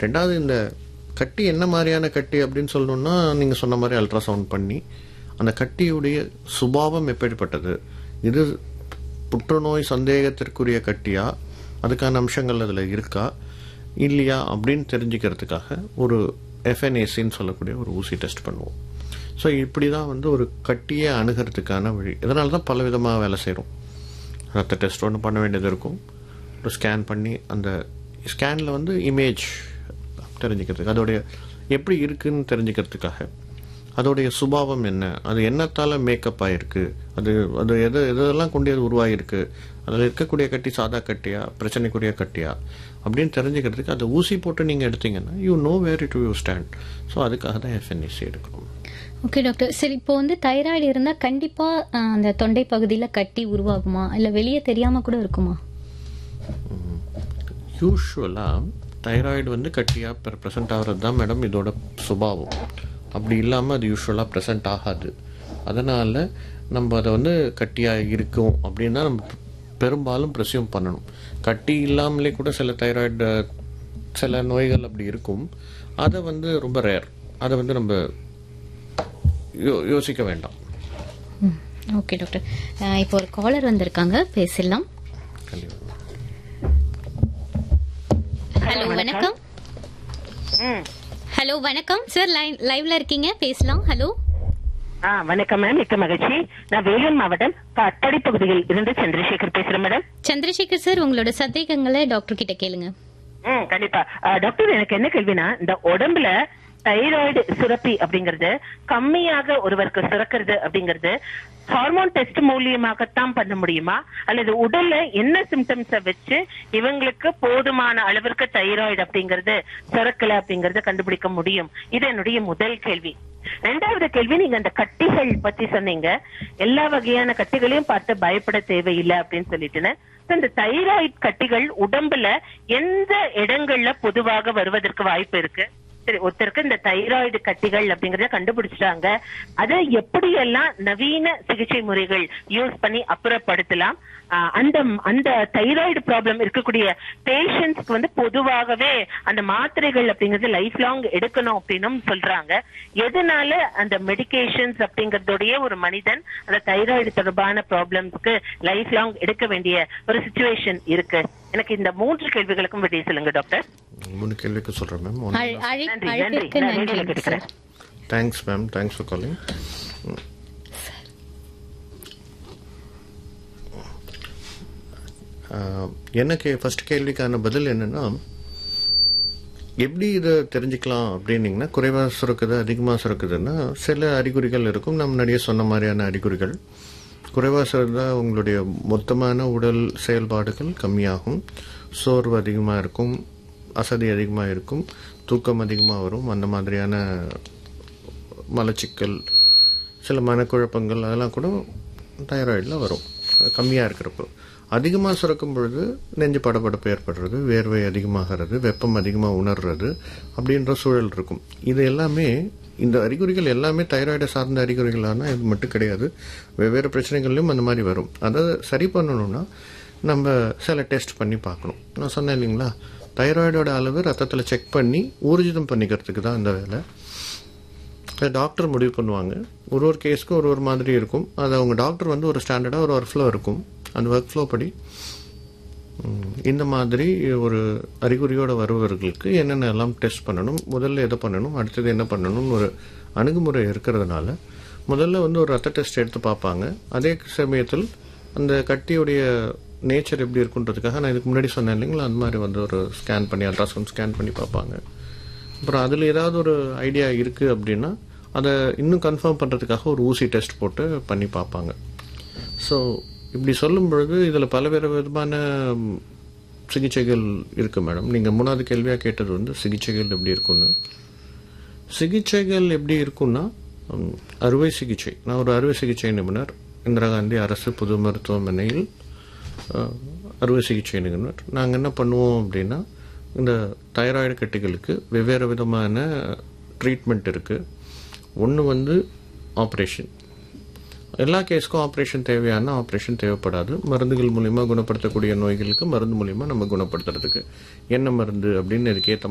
ரெண்டாவது இந்த கட்டி என்ன மாதிரியான கட்டி அப்படின்னு சொல்லணும்னா நீங்கள் சொன்ன மாதிரி அல்ட்ராசவுண்ட் பண்ணி அந்த கட்டியுடைய சுபாவம் எப்படிப்பட்டது இது புற்றுநோய் சந்தேகத்திற்குரிய கட்டியா அதுக்கான அம்சங்கள் அதில் இருக்கா இல்லையா அப்படின்னு தெரிஞ்சுக்கிறதுக்காக ஒரு எஃப்என்ஏசின்னு சொல்லக்கூடிய ஒரு ஊசி டெஸ்ட் பண்ணுவோம் ஸோ இப்படி தான் வந்து ஒரு கட்டியை அணுகிறதுக்கான வழி இதனால தான் பல விதமாக வேலை செய்கிறோம் ரத்த டெஸ்ட் ஒன்று பண்ண வேண்டியது இருக்கும் ஒரு ஸ்கேன் பண்ணி அந்த ஸ்கேனில் வந்து இமேஜ் தெரிஞ்சுக்கிறதுக்கு அதோடைய எப்படி இருக்குன்னு தெரிஞ்சுக்கிறதுக்காக அதோடைய சுபாவம் என்ன அது என்னத்தால் மேக்கப் ஆகிருக்கு அது அது எது எதெல்லாம் கொண்டு அது உருவாகிருக்கு அதில் இருக்கக்கூடிய கட்டி சாதா கட்டியா பிரச்சனைக்குரிய கட்டியா அப்படின்னு தெரிஞ்சுக்கிறதுக்கு அந்த ஊசி போட்டு நீங்கள் எடுத்தீங்கன்னா you know where to you stand so அதுக்காக தான் எஃப்என்எஸ்சி எடுக்கணும் ஓகே டாக்டர் சரி இப்போ வந்து தைராய்டு இருந்தால் கண்டிப்பாக அந்த தொண்டை பகுதியில் கட்டி உருவாகுமா இல்லை வெளியே தெரியாமல் கூட இருக்குமா யூஸ்வலாக தைராய்டு வந்து கட்டியாக ப்ரெசென்ட் ஆகிறது தான் மேடம் இதோட சுபாவம் அப்படி இல்லாமல் அது யூஸ்வலாக ப்ரெசென்ட் ஆகாது அதனால் நம்ம அதை வந்து கட்டியாக இருக்கும் அப்படின்னா நம்ம பெரும்பாலும் ப்ரெசியூம் பண்ணணும் கட்டி இல்லாமலே கூட சில தைராய்டு சில நோய்கள் அப்படி இருக்கும் அதை வந்து ரொம்ப ரேர் அதை வந்து நம்ம யோ யோசிக்க வேண்டாம் ஓகே டாக்டர் அஹ் இப்போ ஒரு காலர் வந்திருக்காங்க பேசலாம் கண்டிப்பாக ஹலோ வணக்கம் ம். ஹலோ வணக்கம் சார் லைவ்ல இருக்கீங்க பேசலாம் ஹலோ ஆ வணக்கம் மேம் மிக்க மகிழ்ச்சி நான் வேலூர் மாவட்டம் காட்பாடி பகுதியில் இருந்து சந்திரசேகர் பேசுறேன் மேடம் சந்திரசேகர் சார் உங்களோட சந்தேகங்களை டாக்டர் கிட்ட கேளுங்க ம் கண்டிப்பா ஆ, டாக்டர் எனக்கு என்ன கேள்வினா இந்த உடம்புல தைராய்டு சுரப்பி அப்படிங்கறது கம்மியாக ஒருவருக்கு சுரக்கிறது அப்படிங்கறது ஹார்மோன் டெஸ்ட் மூலியமாகத்தான் பண்ண முடியுமா அல்லது உடல்ல என்ன சிம்டம்ஸ வச்சு இவங்களுக்கு போதுமான அளவிற்கு தைராய்டு அப்படிங்கறது சுரக்கல அப்படிங்கறத கண்டுபிடிக்க முடியும் இது என்னுடைய முதல் கேள்வி ரெண்டாவது கேள்வி நீங்க அந்த கட்டிகள் பத்தி சொன்னீங்க எல்லா வகையான கட்டிகளையும் பார்த்து பயப்பட தேவையில்லை அப்படின்னு சொல்லிட்டுன்னு So, இந்த தைராய்டு கட்டிகள் உடம்புல எந்த இடங்கள்ல பொதுவாக வருவதற்கு வாய்ப்பு இருக்கு சரி ஒருத்தருக்கு இந்த தைராய்டு கட்டிகள் அப்படிங்கறத கண்டுபிடிச்சிட்டாங்க அதை எப்படியெல்லாம் நவீன சிகிச்சை முறைகள் யூஸ் பண்ணி அப்புறப்படுத்தலாம் ஆஹ் அந்த அந்த தைராய்டு ப்ராப்ளம் இருக்கக்கூடிய பேஷண்ட்ஸ்க்கு வந்து பொதுவாகவே அந்த மாத்திரைகள் அப்படிங்கிறது லைஃப் லாங் எடுக்கணும் அப்படின்னும் சொல்றாங்க எதனால அந்த மெடிகேஷன்ஸ் அப்படிங்கறதோடய ஒரு மனிதன் அந்த தைராய்டு தொடர்பான ப்ராப்ளம்ஸ்க்கு லைஃப் லாங் எடுக்க வேண்டிய ஒரு சுச்சுவேஷன் இருக்கு எனக்கு இந்த மூன்று கேள்விகளுக்கும் விடை சொல்லுங்க டாக்டர் மூணு கேள்விக்கு சொல்கிறேன் மேம் அழை- அழை- நன்றி, அழைப்பிற்கு நன்றி. நான் நன்றி ரேடியோல கேட்டுக்கிறேன். Sir thanks ma'am thanks for calling எனக்கு ஃபர்ஸ்ட் கேள்விக்கான பதில் என்னன்னா எப்படி இதை தெரிஞ்சுக்கலாம் அப்படின்னீங்கன்னா குறைவாக சுரக்குது அதிகமாக சுரக்குதுன்னா சில அறிகுறிகள் இருக்கும் நம்ம முன்னாடியே சொன்ன மாதிரியான அறிகுறிகள் குறைவாக சுரந்தா உங்களுடைய மொத்தமான உடல் செயல்பாடுகள் கம்மியாகும் சோர்வு அதிகமாக இருக்கும் அசதி அதிகமாக இருக்கும் தூக்கம் அதிகமாக வரும் அந்த மாதிரியான மலச்சிக்கல் சில மனக்குழப்பங்கள் அதெல்லாம் கூட தைராய்டில் வரும் கம்மியாக இருக்கிறப்போ அதிகமாக சுரக்கும் பொழுது நெஞ்சு படபடப்பு ஏற்படுறது வேர்வை அதிகமாகிறது வெப்பம் அதிகமாக உணர்றது அப்படின்ற சூழல் இருக்கும் இது எல்லாமே இந்த அறிகுறிகள் எல்லாமே தைராய்டை சார்ந்த அறிகுறிகளான இது மட்டும் கிடையாது வெவ்வேறு பிரச்சனைகள்லையும் அந்த மாதிரி வரும் அதை சரி பண்ணணும்னா நம்ம சில டெஸ்ட் பண்ணி பார்க்கணும் நான் சொன்னேன் இல்லைங்களா தைராய்டோட அளவு ரத்தத்தில் செக் பண்ணி ஊர்ஜிதம் பண்ணிக்கிறதுக்கு தான் இந்த வேலை அதை டாக்டர் முடிவு பண்ணுவாங்க ஒரு ஒரு கேஸ்க்கும் ஒரு ஒரு மாதிரி இருக்கும் அது அவங்க டாக்டர் வந்து ஒரு ஸ்டாண்டர்டாக ஒரு ஒர்க் ஃப்ளோ இருக்கும் அந்த ஒர்க் ஃப்ளோ படி ம், இந்த மாதிரி ஒரு அறிகுறியோட வருபவர்களுக்கு என்னென்ன எல்லாம் டெஸ்ட் பண்ணணும் முதல்ல எதை பண்ணணும் அடுத்தது என்ன பண்ணணும்னு ஒரு அணுகுமுறை இருக்கிறதுனால முதல்ல வந்து ஒரு ரத்த டெஸ்ட் எடுத்து பார்ப்பாங்க அதே சமயத்தில் அந்த கட்டியுடைய நேச்சர் எப்படி இருக்குன்றதுக்காக நான் இதுக்கு முன்னாடி சொன்னேன் இல்லைங்களா அந்த மாதிரி வந்து ஒரு ஸ்கேன் பண்ணி அல்ட்ராசவுண்ட் ஸ்கேன் பண்ணி பார்ப்பாங்க அப்புறம் அதில் ஏதாவது ஒரு ஐடியா இருக்குது அப்படின்னா அதை இன்னும் கன்ஃபார்ம் பண்ணுறதுக்காக ஒரு ஊசி டெஸ்ட் போட்டு பண்ணி பார்ப்பாங்க ஸோ இப்படி சொல்லும் பொழுது இதில் பலவேறு விதமான ம், சிகிச்சைகள் இருக்குது மேடம் நீங்கள் மூணாவது கேள்வியாக கேட்டது வந்து சிகிச்சைகள் எப்படி இருக்குன்னு சிகிச்சைகள் எப்படி இருக்குன்னா ம், அறுவை சிகிச்சை நான் ஒரு அறுவை சிகிச்சை நிபுணர் இந்திரா காந்தி அரசு பொது மருத்துவமனையில் அஹ், அறுவை சிகிச்சை நிபுணர் நாங்கள் என்ன பண்ணுவோம் அப்படின்னா இந்த தைராய்டு கட்டிகளுக்கு வெவ்வேறு விதமான ட்ரீட்மெண்ட் இருக்குது ஒன்று வந்து ஆப்ரேஷன் எல்லா கேஸ்க்கும் ஆப்ரேஷன் தேவையான ஆப்ரேஷன் தேவைப்படாது மருந்துகள் மூலிமா குணப்படுத்தக்கூடிய நோய்களுக்கு மருந்து மூலிமா நம்ம குணப்படுத்துறதுக்கு என்ன மருந்து அப்படின்னு இதுக்கேற்ற